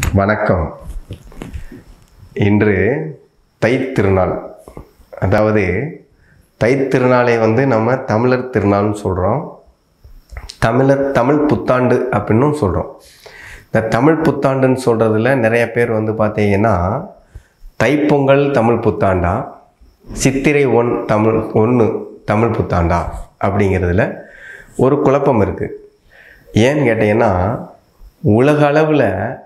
வணக்கம் இன்று தைத்திருநாள் அதாவது தைத்திருநாளை வந்து நம்ம தமிழர் திருநாள்னு சொல்கிறோம் தமிழர் தமிழ் புத்தாண்டு அப்படின்னும் சொல்கிறோம் இந்த தமிழ் புத்தாண்டுன்னு சொல்கிறதுல நிறைய பேர் வந்து பார்த்தீங்கன்னா தைப்பொங்கல் தமிழ் புத்தாண்டா சித்திரை ஒன் தமிழ் ஒன்று தமிழ் புத்தாண்டா அப்படிங்கிறதுல ஒரு குழப்பம் இருக்குது ஏன்னு கேட்டிங்கன்னா உலக அளவில்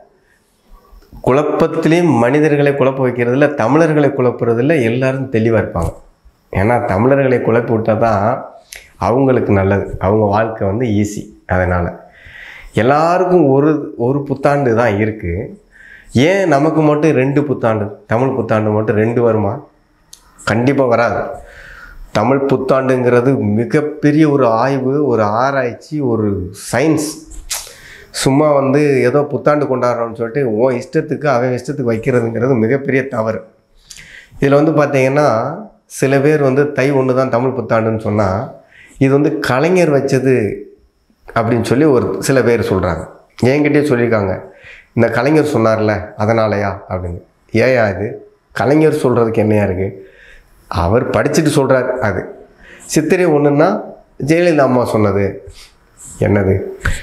குழப்பத்திலையும் மனிதர்களை குழப்ப வைக்கிறதுல தமிழர்களை குழப்புறதுல எல்லாரும் தெளிவாக இருப்பாங்க ஏன்னா தமிழர்களை குழப்பி விட்டால் தான் அவங்களுக்கு நல்லது அவங்க வாழ்க்கை வந்து ஈஸி அதனால் எல்லாருக்கும் ஒரு ஒரு புத்தாண்டு தான் இருக்குது ஏன் நமக்கு மட்டும் ரெண்டு புத்தாண்டு தமிழ் புத்தாண்டு மட்டும் ரெண்டு வருமா கண்டிப்பாக வராது தமிழ் புத்தாண்டுங்கிறது மிகப்பெரிய ஒரு ஆய்வு ஒரு ஆராய்ச்சி ஒரு சயின்ஸ் சும்மா வந்து ஏதோ புத்தாண்டு கொண்டாடுறோம்னு சொல்லிட்டு ஓ இஷ்டத்துக்கு அவன் இஷ்டத்துக்கு வைக்கிறதுங்கிறது மிகப்பெரிய தவறு இதில் வந்து பார்த்தீங்கன்னா சில பேர் வந்து தை ஒன்று தான் தமிழ் புத்தாண்டுன்னு சொன்னால் இது வந்து கலைஞர் வச்சது அப்படின்னு சொல்லி ஒரு சில பேர் சொல்கிறாங்க என்கிட்டயே சொல்லியிருக்காங்க இந்த கலைஞர் சொன்னார்ல அதனாலயா அப்படின்னு ஏயா இது கலைஞர் சொல்கிறதுக்கு என்னையா இருக்குது அவர் படிச்சுட்டு சொல்கிறார் அது சித்திரை ஒன்றுன்னா ஜெயலலிதா அம்மா சொன்னது என்னது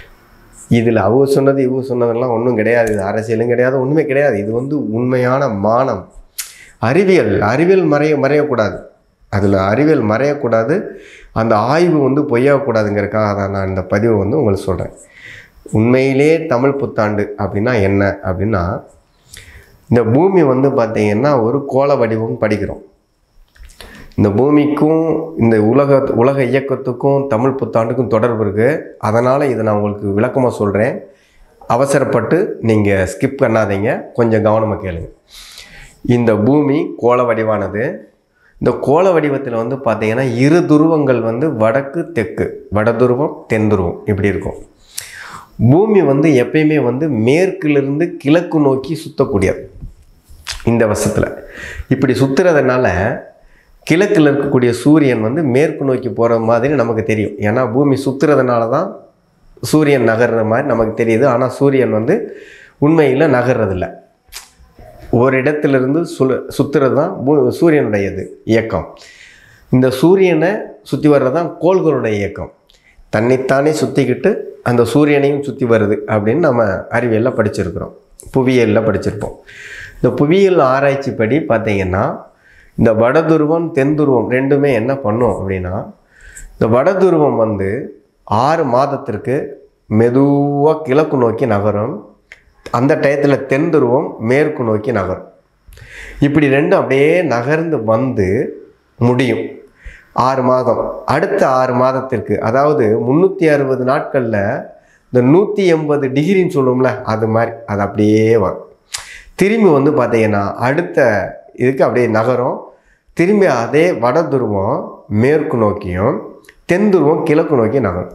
இதில் அவங்க சொன்னது இவங்க சொன்னதெல்லாம் ஒன்றும் கிடையாது இது அரசியலும் கிடையாது ஒன்றுமே கிடையாது இது வந்து உண்மையான மானம் அறிவியல் அறிவியல் மறைய மறையக்கூடாது அதில் அறிவியல் மறையக்கூடாது அந்த ஆய்வு வந்து பொய்யக்கூடாதுங்கிறதுக்காக தான் நான் இந்த பதிவை வந்து உங்களுக்கு சொல்கிறேன் உண்மையிலே தமிழ் புத்தாண்டு அப்படின்னா என்ன அப்படின்னா இந்த பூமி வந்து பார்த்திங்கன்னா ஒரு கோள வடிவம் படிக்கிறோம் இந்த பூமிக்கும் இந்த உலக உலக இயக்கத்துக்கும் தமிழ் புத்தாண்டுக்கும் தொடர்பு இருக்குது அதனால் இதை நான் உங்களுக்கு விளக்கமாக சொல்கிறேன் அவசரப்பட்டு நீங்கள் ஸ்கிப் பண்ணாதீங்க கொஞ்சம் கவனமாக கேளுங்க இந்த பூமி கோள வடிவானது இந்த கோள வடிவத்தில் வந்து பார்த்தீங்கன்னா இரு துருவங்கள் வந்து வடக்கு தெற்கு வட துருவம் தென் துருவம் இப்படி இருக்கும் பூமி வந்து எப்பயுமே வந்து மேற்கிலிருந்து கிழக்கு நோக்கி சுற்றக்கூடியது இந்த வருஷத்தில் இப்படி சுற்றுறதுனால கிழக்கில் இருக்கக்கூடிய சூரியன் வந்து மேற்கு நோக்கி போகிற மாதிரி நமக்கு தெரியும் ஏன்னா பூமி சுற்றுறதுனால தான் சூரியன் நகர்ற மாதிரி நமக்கு தெரியுது ஆனால் சூரியன் வந்து உண்மையில் நகர்றதில்ல ஒரு இடத்துலேருந்து சுழ சுற்றுறது தான் பூ சூரியனுடையது இயக்கம் இந்த சூரியனை சுற்றி வர்றது தான் கோள்களுடைய இயக்கம் தன்னைத்தானே சுற்றிக்கிட்டு அந்த சூரியனையும் சுற்றி வருது அப்படின்னு நம்ம அறிவியலில் படிச்சிருக்கிறோம் புவியியலில் படிச்சிருப்போம் இந்த புவியியல் ஆராய்ச்சிப்படி பார்த்திங்கன்னா இந்த வடதுருவம் தென் துருவம் ரெண்டுமே என்ன பண்ணும் அப்படின்னா இந்த வடதுருவம் வந்து ஆறு மாதத்திற்கு மெதுவாக கிழக்கு நோக்கி நகரும் அந்த டயத்தில் தென் துருவம் மேற்கு நோக்கி நகரும் இப்படி ரெண்டும் அப்படியே நகர்ந்து வந்து முடியும் ஆறு மாதம் அடுத்த ஆறு மாதத்திற்கு அதாவது முந்நூற்றி அறுபது நாட்களில் இந்த நூற்றி எண்பது டிகிரின்னு சொல்லுவோம்ல அது மாதிரி அது அப்படியே வரும் திரும்பி வந்து பார்த்தீங்கன்னா அடுத்த இதுக்கு அப்படியே நகரும் திரும்பி அதே வட துருவம் மேற்கு நோக்கியும் தென் துருவம் கிழக்கு நோக்கி நகரும்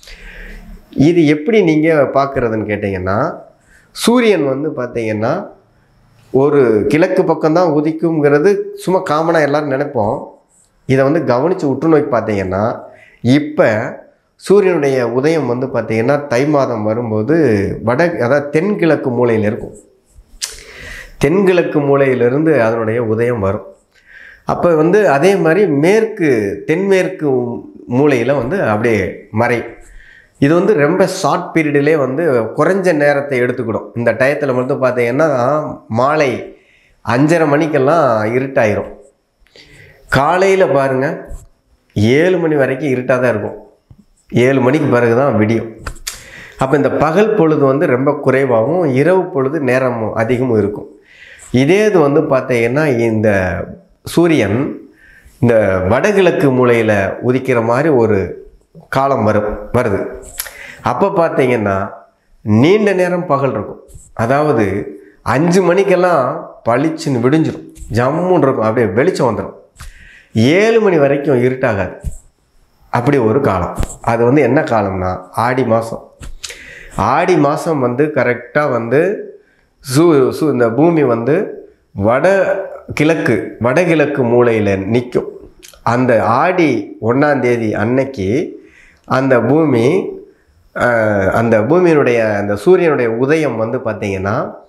இது எப்படி நீங்கள் பார்க்குறதுன்னு கேட்டிங்கன்னா சூரியன் வந்து பார்த்தீங்கன்னா ஒரு கிழக்கு பக்கம்தான் உதிக்குங்கிறது சும்மா காமனாக எல்லோரும் நினைப்போம் இதை வந்து கவனித்து உற்று நோக்கி பார்த்தீங்கன்னா இப்போ சூரியனுடைய உதயம் வந்து பார்த்திங்கன்னா தை மாதம் வரும்போது வட அதாவது தென்கிழக்கு மூலையில் இருக்கும் தென்கிழக்கு மூலையிலிருந்து அதனுடைய உதயம் வரும் அப்போ வந்து அதே மாதிரி மேற்கு தென்மேற்கு மூலையில் வந்து அப்படியே மறையும் இது வந்து ரொம்ப ஷார்ட் பீரியடிலே வந்து குறைஞ்ச நேரத்தை எடுத்துக்கிடும் இந்த டயத்தில் மட்டும் பார்த்தீங்கன்னா மாலை அஞ்சரை மணிக்கெல்லாம் இருட்டாயிரும் காலையில் பாருங்கள் ஏழு மணி வரைக்கும் இருட்டாக தான் இருக்கும் ஏழு மணிக்கு பிறகு தான் விடியும் அப்போ இந்த பகல் பொழுது வந்து ரொம்ப குறைவாகவும் இரவு பொழுது நேரமும் அதிகமும் இருக்கும் இதே இது வந்து பார்த்தீங்கன்னா இந்த சூரியன் இந்த வடகிழக்கு மூலையில் உதிக்கிற மாதிரி ஒரு காலம் வரும் வருது அப்போ பார்த்தீங்கன்னா நீண்ட நேரம் பகல் இருக்கும் அதாவது அஞ்சு மணிக்கெல்லாம் பளிச்சுன்னு விடிஞ்சிரும் ஜம்முன்னு இருக்கும் அப்படியே வெளிச்சம் வந்துடும் ஏழு மணி வரைக்கும் இருட்டாகாது அப்படி ஒரு காலம் அது வந்து என்ன காலம்னா ஆடி மாதம் ஆடி மாதம் வந்து கரெக்டாக வந்து சூ சூ இந்த பூமி வந்து வட கிழக்கு வடகிழக்கு மூலையில் நிற்கும் அந்த ஆடி ஒன்றாந்தேதி அன்னைக்கு அந்த பூமி அஹ், அந்த பூமியினுடைய அந்த சூரியனுடைய உதயம் வந்து பார்த்திங்கன்னா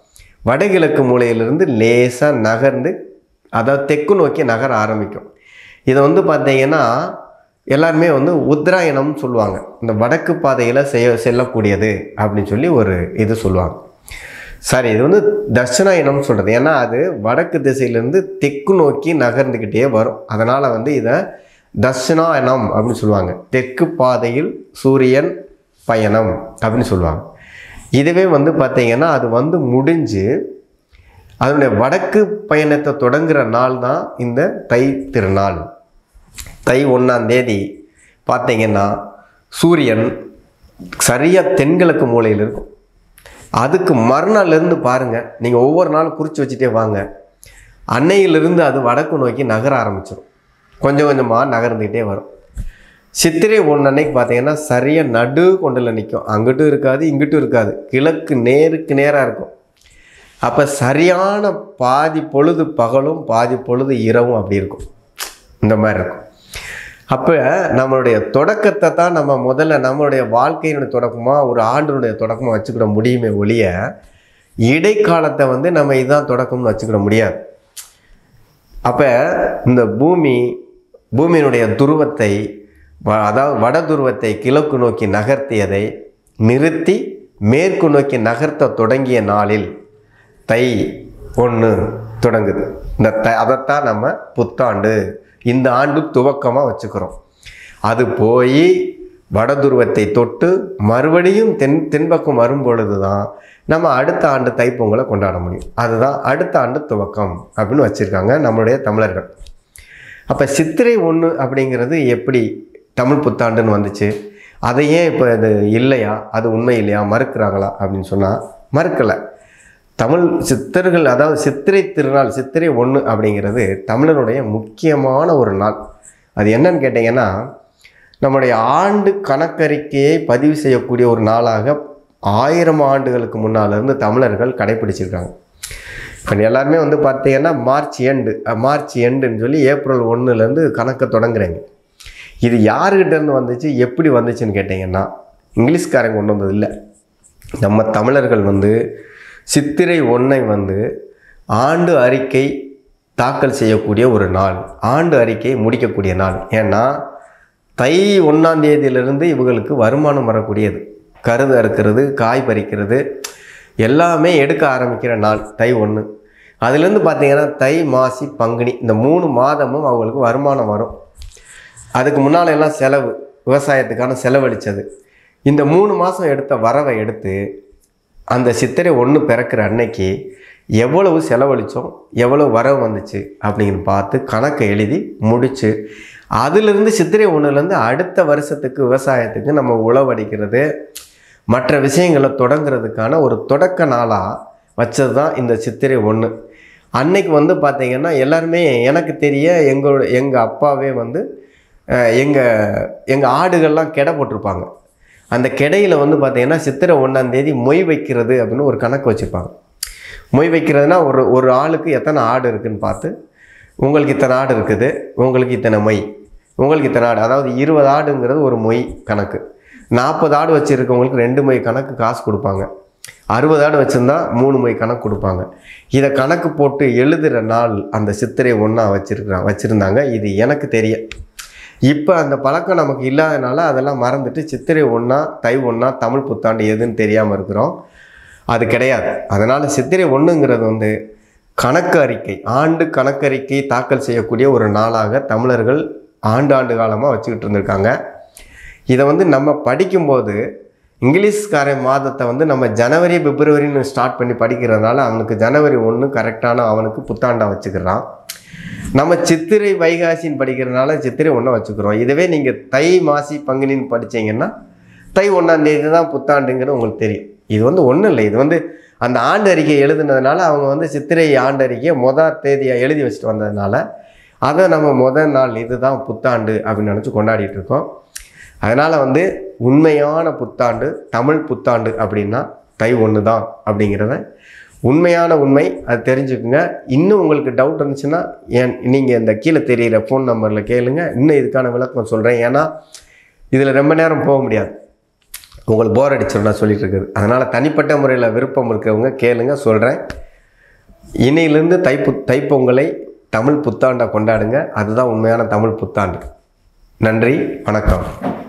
வடகிழக்கு மூலையிலிருந்து லேசாக நகர்ந்து அதாவது தெற்கு நோக்கி நகர ஆரம்பிக்கும் இதை வந்து பார்த்தீங்கன்னா எல்லாருமே வந்து உத்தராயணம்னு சொல்லுவாங்க இந்த வடக்கு பாதையில் செய்ய செல்லக்கூடியது அப்படின்னு சொல்லி ஒரு இது சொல்லுவாங்க சரி இது வந்து தட்சிணாயனம்னு சொல்கிறது ஏன்னா அது வடக்கு திசையிலேருந்து தெற்கு நோக்கி நகர்ந்துக்கிட்டே வரும் அதனால் வந்து இதை தட்சிணாயனம் அப்படின்னு சொல்லுவாங்க தெற்கு பாதையில் சூரியன் பயணம் அப்படின்னு சொல்லுவாங்க இதுவே வந்து பார்த்தீங்கன்னா அது வந்து முடிஞ்சு அதனுடைய வடக்கு பயணத்தை தொடங்குற நாள் தான் இந்த தை திருநாள் தை ஒன்றாம் தேதி பார்த்தீங்கன்னா சூரியன் சரியாக தென்கிழக்கு மூலையில் இருக்கும் அதுக்கு மறுநாள்லேருந்து பாருங்கள் நீங்கள் ஒவ்வொரு நாளும் குறித்து வச்சுட்டே வாங்க அன்னையிலிருந்து அது வடக்கு நோக்கி நகர ஆரம்பிச்சிடும் கொஞ்சம் கொஞ்சமாக நகர்ந்துக்கிட்டே வரும் சித்திரை ஒன்று அன்னைக்கு பார்த்தீங்கன்னா சரியாக நடு கொண்டில் நிற்கும் அங்கிட்டும் இருக்காது இங்கிட்டும் இருக்காது கிழக்கு நேருக்கு நேராக இருக்கும் அப்போ சரியான பாதி பொழுது பகலும் பாதி பொழுது இரவும் அப்படி இருக்கும் இந்த மாதிரி இருக்கும் அப்போ நம்மளுடைய தொடக்கத்தை தான் நம்ம முதல்ல நம்மளுடைய வாழ்க்கையினுடைய தொடக்கமாக ஒரு ஆண்டினுடைய தொடக்கமாக வச்சுக்கிட முடியுமே ஒழிய இடைக்காலத்தை வந்து நம்ம இதுதான் தொடக்கம்னு வச்சுக்கிட முடியாது அப்போ இந்த பூமி பூமியினுடைய துருவத்தை வ- அதாவது வட துருவத்தை கிழக்கு நோக்கி நகர்த்தியதை நிறுத்தி மேற்கு நோக்கி நகர்த்த தொடங்கிய நாளில் தை ஒன்று தொடங்குது இந்த த அதைத்தான் நம்ம புத்தாண்டு இந்த ஆண்டு துவக்கமாக வச்சுக்கிறோம் அது போய் வட துருவத்தை தொட்டு மறுபடியும் தென் தென்பக்கம் வரும் பொழுது தான் நம்ம அடுத்த ஆண்டு தைப்பொங்கலை கொண்டாட முடியும் அதுதான் அடுத்த ஆண்டு துவக்கம் அப்படின்னு வச்சுருக்காங்க நம்மளுடைய தமிழர்கள் அப்போ சித்திரை ஒன்று அப்படிங்கிறது எப்படி தமிழ் புத்தாண்டுன்னு வந்துச்சு அதை ஏன் இப்போ இது இல்லையா அது உண்மை இல்லையா மறுக்கிறாங்களா அப்படின்னு சொன்னால் மறுக்கலை தமிழ் சித்தர்கள் அதாவது சித்திரை திருநாள் சித்திரை ஒன்று அப்படிங்கிறது தமிழனுடைய முக்கியமான ஒரு நாள் அது என்னன்னு கேட்டிங்கன்னா நம்முடைய ஆண்டு கணக்கறிக்கையை பதிவு செய்யக்கூடிய ஒரு நாளாக ஆயிரம் ஆண்டுகளுக்கு முன்னாலேருந்து தமிழர்கள் கடைப்பிடிச்சிருக்காங்க இப்போ எல்லாருமே வந்து பார்த்தீங்கன்னா மார்ச் எண்டு மார்ச் எண்டுன்னு சொல்லி ஏப்ரல் ஒன்றுலேருந்து கணக்கை தொடங்குறீங்க இது யாருக்கிட்ட இருந்து வந்துச்சு எப்படி வந்துச்சுன்னு கேட்டிங்கன்னா இங்கிலீஷ்காரங்க கொண்டு வந்தது இல்லை நம்ம தமிழர்கள் வந்து சித்திரை ஒன்றை வந்து ஆண்டு அறிக்கை தாக்கல் செய்யக்கூடிய ஒரு நாள் ஆண்டு அறிக்கை முடிக்கக்கூடிய நாள் ஏன்னா தை ஒன்றாம் தேதியிலிருந்து இவங்களுக்கு வருமானம் வரக்கூடியது கருது அறுக்கிறது காய் பறிக்கிறது எல்லாமே எடுக்க ஆரம்பிக்கிற நாள் தை ஒன்று அதுலேருந்து பார்த்தீங்கன்னா தை மாசி பங்குனி இந்த மூணு மாதமும் அவங்களுக்கு வருமானம் வரும் அதுக்கு முன்னால் எல்லாம் செலவு விவசாயத்துக்கான செலவழிச்சது இந்த மூணு மாதம் எடுத்த வரவை எடுத்து அந்த சித்திரை ஒன்று பிறக்கிற அன்னைக்கு எவ்வளவு செலவழித்தோம் எவ்வளவு வரவு வந்துச்சு அப்படின்னு பார்த்து கணக்கை எழுதி முடித்து அதிலிருந்து சித்திரை ஒன்றுலேருந்து அடுத்த வருஷத்துக்கு விவசாயத்துக்கு நம்ம உழவடிக்கிறது மற்ற விஷயங்களை தொடங்குறதுக்கான ஒரு தொடக்க நாளாக வச்சது தான் இந்த சித்திரை ஒன்று அன்னைக்கு வந்து பார்த்திங்கன்னா எல்லாருமே எனக்கு தெரிய எங்களோட எங்கள் அப்பாவே வந்து எங்கள் எங்கள் ஆடுகள்லாம் கெடை போட்டிருப்பாங்க அந்த கெடையில் வந்து பார்த்திங்கன்னா சித்திரை ஒன்றாந்தேதி மொய் வைக்கிறது அப்படின்னு ஒரு கணக்கு வச்சுருப்பாங்க மொய் வைக்கிறதுனா ஒரு ஒரு ஆளுக்கு எத்தனை ஆடு இருக்குன்னு பார்த்து உங்களுக்கு இத்தனை ஆடு இருக்குது உங்களுக்கு இத்தனை மொய் உங்களுக்கு இத்தனை ஆடு அதாவது இருபது ஆடுங்கிறது ஒரு மொய் கணக்கு நாற்பது ஆடு வச்சுருக்கவங்களுக்கு ரெண்டு மொய் கணக்கு காசு கொடுப்பாங்க அறுபது ஆடு வச்சுருந்தா மூணு மொய் கணக்கு கொடுப்பாங்க இதை கணக்கு போட்டு எழுதுகிற நாள் அந்த சித்திரை ஒன்றா வச்சுருக்கிறான் வச்சுருந்தாங்க இது எனக்கு தெரிய இப்போ அந்த பழக்கம் நமக்கு இல்லாதனால அதெல்லாம் மறந்துட்டு சித்திரை ஒன்றா தை ஒன்றா தமிழ் புத்தாண்டு எதுன்னு தெரியாமல் இருக்கிறோம் அது கிடையாது அதனால் சித்திரை ஒன்றுங்கிறது வந்து கணக்கு அறிக்கை ஆண்டு கணக்கறிக்கை தாக்கல் செய்யக்கூடிய ஒரு நாளாக தமிழர்கள் ஆண்டாண்டு காலமாக வச்சுக்கிட்டு இருந்திருக்காங்க இதை வந்து நம்ம படிக்கும்போது இங்கிலீஷ்காரன் மாதத்தை வந்து நம்ம ஜனவரி பிப்ரவரின்னு ஸ்டார்ட் பண்ணி படிக்கிறதுனால அவனுக்கு ஜனவரி ஒன்று கரெக்டான அவனுக்கு புத்தாண்டா வச்சுக்கிறான் நம்ம சித்திரை வைகாசின்னு படிக்கிறதுனால சித்திரை ஒன்றா வச்சுக்கிறோம் இதுவே நீங்கள் தை மாசி பங்குனின்னு படிச்சீங்கன்னா தை ஒன்றாம் தேதி தான் புத்தாண்டுங்கிறது உங்களுக்கு தெரியும் இது வந்து ஒன்றும் இல்லை இது வந்து அந்த ஆண்டு அறிக்கை எழுதுனதுனால அவங்க வந்து சித்திரை ஆண்டு அறிக்கையை மொதல் தேதியை எழுதி வச்சுட்டு வந்ததுனால அதை நம்ம முதல் நாள் இதுதான் புத்தாண்டு அப்படின்னு நினச்சி கொண்டாடிட்டு இருக்கோம் அதனால் வந்து உண்மையான புத்தாண்டு தமிழ் புத்தாண்டு அப்படின்னா தை ஒன்று தான் அப்படிங்கிறத உண்மையான உண்மை அது தெரிஞ்சுக்குங்க இன்னும் உங்களுக்கு டவுட் இருந்துச்சுன்னா ஏன் நீங்கள் இந்த கீழே தெரியிற ஃபோன் நம்பரில் கேளுங்க இன்னும் இதுக்கான விளக்கம் சொல்கிறேன் ஏன்னா இதில் ரொம்ப நேரம் போக முடியாது உங்களுக்கு போர் அடிச்சிடும் நான் சொல்லிட்டு இருக்குது அதனால் தனிப்பட்ட முறையில் விருப்பம் இருக்கிறவங்க கேளுங்க சொல்கிறேன் இன்னையிலேருந்து தைப்பு தைப்பொங்கலை தமிழ் புத்தாண்டை கொண்டாடுங்க அதுதான் உண்மையான தமிழ் புத்தாண்டு நன்றி வணக்கம்